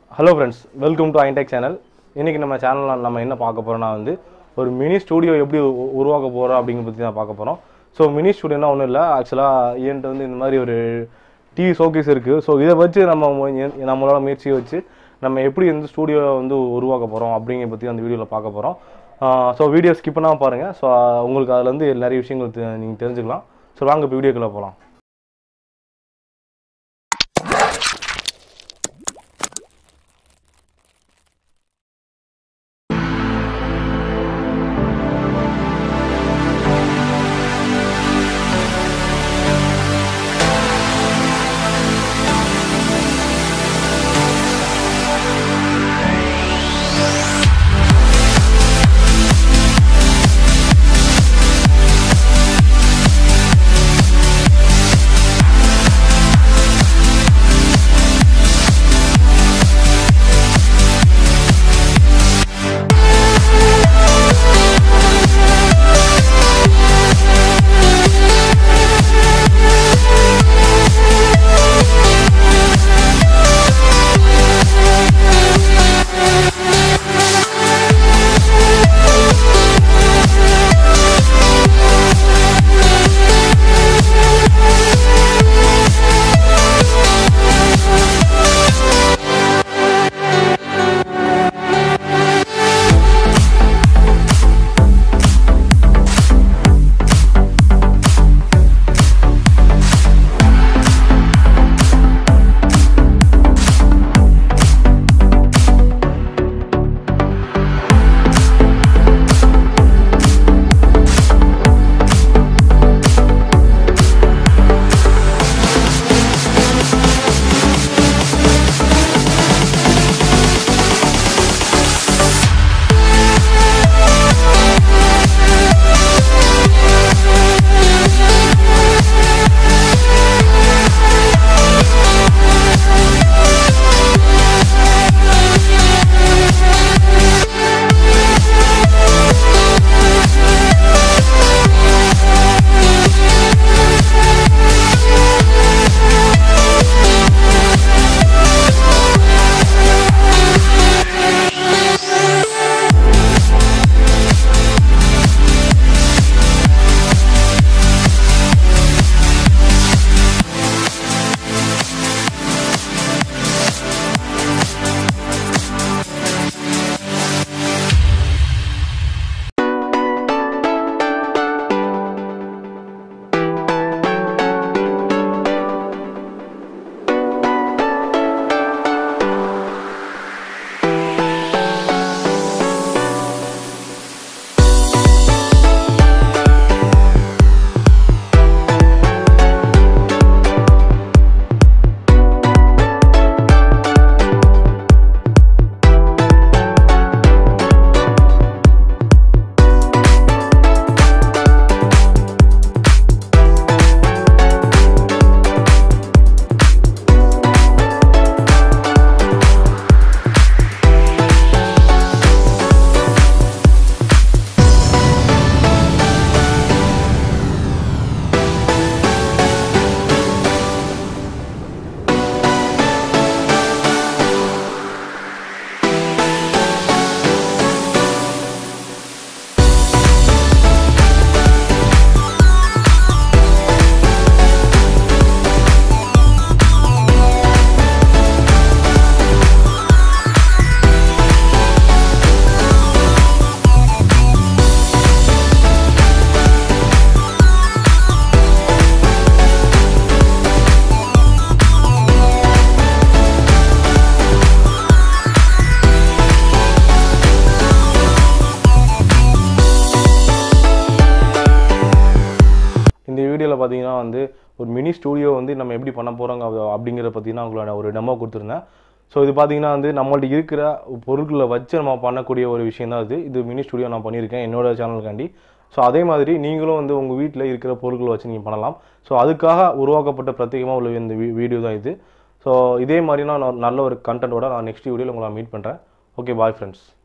hello friends welcome to ஐன்டெக் channel இன்றைக்கி நம்ம சேனலில் நம்ம என்ன பார்க்க போகிறோம்னா வந்து ஒரு மினி ஸ்டூடியோ எப்படி உ- உருவாக்க போகிறோம் அப்படிங்கிற பற்றி தான் பார்க்க போகிறோம் ஸோ மினி ஸ்டூடியோனா ஒன்றும் இல்லை ஆக்சுவலாக என்கிட்ட வந்து இந்த மாதிரி ஒரு டிவி ஷோகேஸ் இருக்குது ஸோ இதை வச்சு நம்ம மு- எ- நம்மளோட முயற்சியை வச்சு நம்ம எப்படி இந்த ஸ்டூடியோ வந்து உருவாக்க போகிறோம் அப்படிங்கிற பற்றி அந்த வீடியோவில் பார்க்க போகிறோம் ஸோ வீடியோ ஸ்கிப் பண்ணாமல் பாருங்கள் ஸோ உங்களுக்கு அதுலேருந்து நிறைய விஷயங்கள் நீங்கள் தெரிஞ்சுக்கலாம் ஸோ வாங்க இப்போ வீடியோக்குள்ளே போகலாம் இந்த வீடியோவில் பார்த்தீங்கன்னா வந்து ஒரு மினி ஸ்டூடியோ வந்து நம்ம எப்படி பண்ண போகிறோங்க அப்படிங்கிறத பற்றினா உங்களோட ஒரு டெமோ கொடுத்துருந்தேன் ஸோ இது பார்த்தீங்கன்னா வந்து நம்மள்ட்ட இருக்கிற பொருட்களை வச்சு நம்ம பண்ணக்கூடிய ஒரு விஷயம் தான் இது இது மினி ஸ்டூடியோ நான் பண்ணியிருக்கேன் என்னோட சேனலுக்காண்டி ஸோ அதே மாதிரி நீங்களும் வந்து உங்கள் வீட்டில் இருக்கிற பொருட்களை வச்சு நீங்கள் பண்ணலாம் ஸோ அதுக்காக உருவாக்கப்பட்ட பிரத்யேகமாக உள்ள இந்த வீடியோ தான் இது ஸோ இதே மாதிரி நான் நல்ல ஒரு கண்டென்ட்டோட நான் நெக்ஸ்ட் வீடியோவில் உங்களை மீட் பண்ணுறேன் ஓகே பாய் ஃப்ரெண்ட்ஸ்